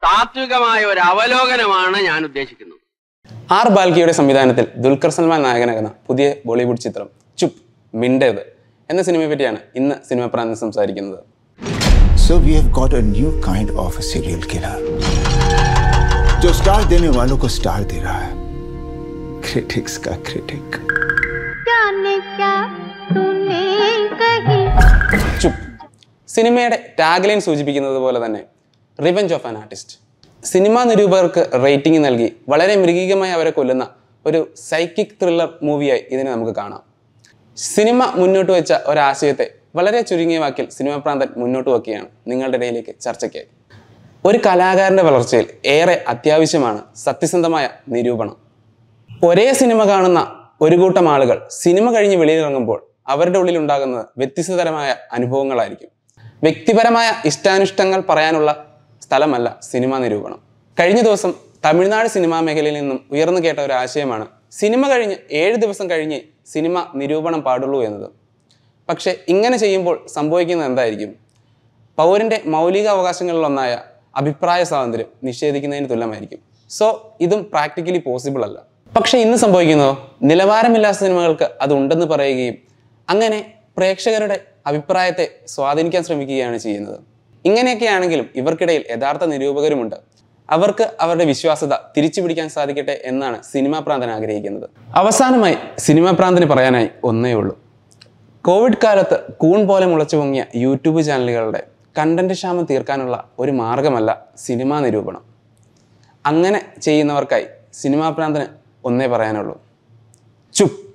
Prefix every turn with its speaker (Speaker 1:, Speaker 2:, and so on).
Speaker 1: താത്വികമായ ഒരു അവലോകനമാണ് ഞാൻ ഉദ്ദേശിക്കുന്നത്
Speaker 2: ആർ ബാൽക്കിയുടെ സംവിധാനത്തിൽ ദുൽഖർ സൽമാൻ നായകനാകുന്ന പുതിയ ബോളിവുഡ് ചിത്രം ചുപ് മിണ്ടേത് എന്ന സിനിമയെ പറ്റിയാണ് ഇന്ന് സിനിമ പ്രാന്തി സംസാരിക്കുന്നത്
Speaker 3: So we have got a new kind of a serial killer. जो स्टार देने वालों को स्टार दे रहा है क्रिटिक्स का क्रिटिक
Speaker 4: जाने क्या तूने कही
Speaker 2: ചുപ് സിനിമയുടെ ടാഗ്ലൈൻ സൂചിപ്പിക്കുന്നത് പോലെ തന്നെ revenge of an artist cinema നിരൂപകർക്ക് റേറ്റിംഗ് നൽകി വളരെ മൃഗീകമായി അവരെ കൊല്ലുന്ന ഒരു സൈക്കിക് ത്രില്ലർ മൂവിയായി ഇതിനെ നമുക്ക് കാണാം സിനിമ മുന്നോട്ട് വെച്ച ഒരാശയത്തെ വളരെ ചുരുങ്ങിയ വാക്കിൽ സിനിമ പ്രാന്തൻ മുന്നോട്ട് വെക്കുകയാണ് നിങ്ങളുടെ ഇടയിലേക്ക് ചർച്ചയ്ക്കായി ഒരു കലാകാരൻ്റെ വളർച്ചയിൽ ഏറെ അത്യാവശ്യമാണ് സത്യസന്ധമായ നിരൂപണം ഒരേ സിനിമ കാണുന്ന ഒരു കൂട്ടം ആളുകൾ സിനിമ കഴിഞ്ഞ് വെളിയിലിറങ്ങുമ്പോൾ അവരുടെ ഉള്ളിൽ ഉണ്ടാകുന്നത് വ്യത്യസ്തതരമായ അനുഭവങ്ങളായിരിക്കും വ്യക്തിപരമായ ഇഷ്ടാനിഷ്ടങ്ങൾ പറയാനുള്ള സ്ഥലമല്ല സിനിമാ നിരൂപണം കഴിഞ്ഞ ദിവസം തമിഴ്നാട് സിനിമാ മേഖലയിൽ നിന്നും ഉയർന്നു കേട്ട ഒരു ആശയമാണ് സിനിമ കഴിഞ്ഞ് ഏഴ് ദിവസം കഴിഞ്ഞ് സിനിമ നിരൂപണം പാടുള്ളൂ എന്നത് പക്ഷേ ഇങ്ങനെ ചെയ്യുമ്പോൾ സംഭവിക്കുന്നത് എന്തായിരിക്കും പൗരന്റെ മൗലിക അവകാശങ്ങളിലൊന്നായ അഭിപ്രായ സ്വാതന്ത്ര്യം നിഷേധിക്കുന്നതിന് തുല്യമായിരിക്കും സോ ഇതും പ്രാക്ടിക്കലി പോസിബിൾ അല്ല പക്ഷേ ഇന്ന് സംഭവിക്കുന്നതോ നിലവാരമില്ലാത്ത സിനിമകൾക്ക് അത് ഉണ്ടെന്ന് പറയുകയും അങ്ങനെ പ്രേക്ഷകരുടെ അഭിപ്രായത്തെ സ്വാധീനിക്കാൻ ശ്രമിക്കുകയാണ് ചെയ്യുന്നത് ഇങ്ങനെയൊക്കെയാണെങ്കിലും ഇവർക്കിടയിൽ യഥാർത്ഥ നിരൂപകരുമുണ്ട് അവർക്ക് അവരുടെ വിശ്വാസത തിരിച്ചു പിടിക്കാൻ സാധിക്കട്ടെ എന്നാണ് സിനിമാ പ്രാന്തൻ ആഗ്രഹിക്കുന്നത് അവസാനമായി സിനിമാ പ്രാന്തന് പറയാനായി ഒന്നേ ഉള്ളൂ കോവിഡ് കാലത്ത് കൂൺ പോലെ മുളച്ചു പൊങ്ങിയ യൂട്യൂബ് ചാനലുകളുടെ കണ്ടന്റ് ക്ഷാമം തീർക്കാനുള്ള ഒരു മാർഗമല്ല സിനിമാ നിരൂപണം അങ്ങനെ ചെയ്യുന്നവർക്കായി സിനിമാ പ്രാന്തന് ഒന്നേ പറയാനുള്ളൂ ചുപ്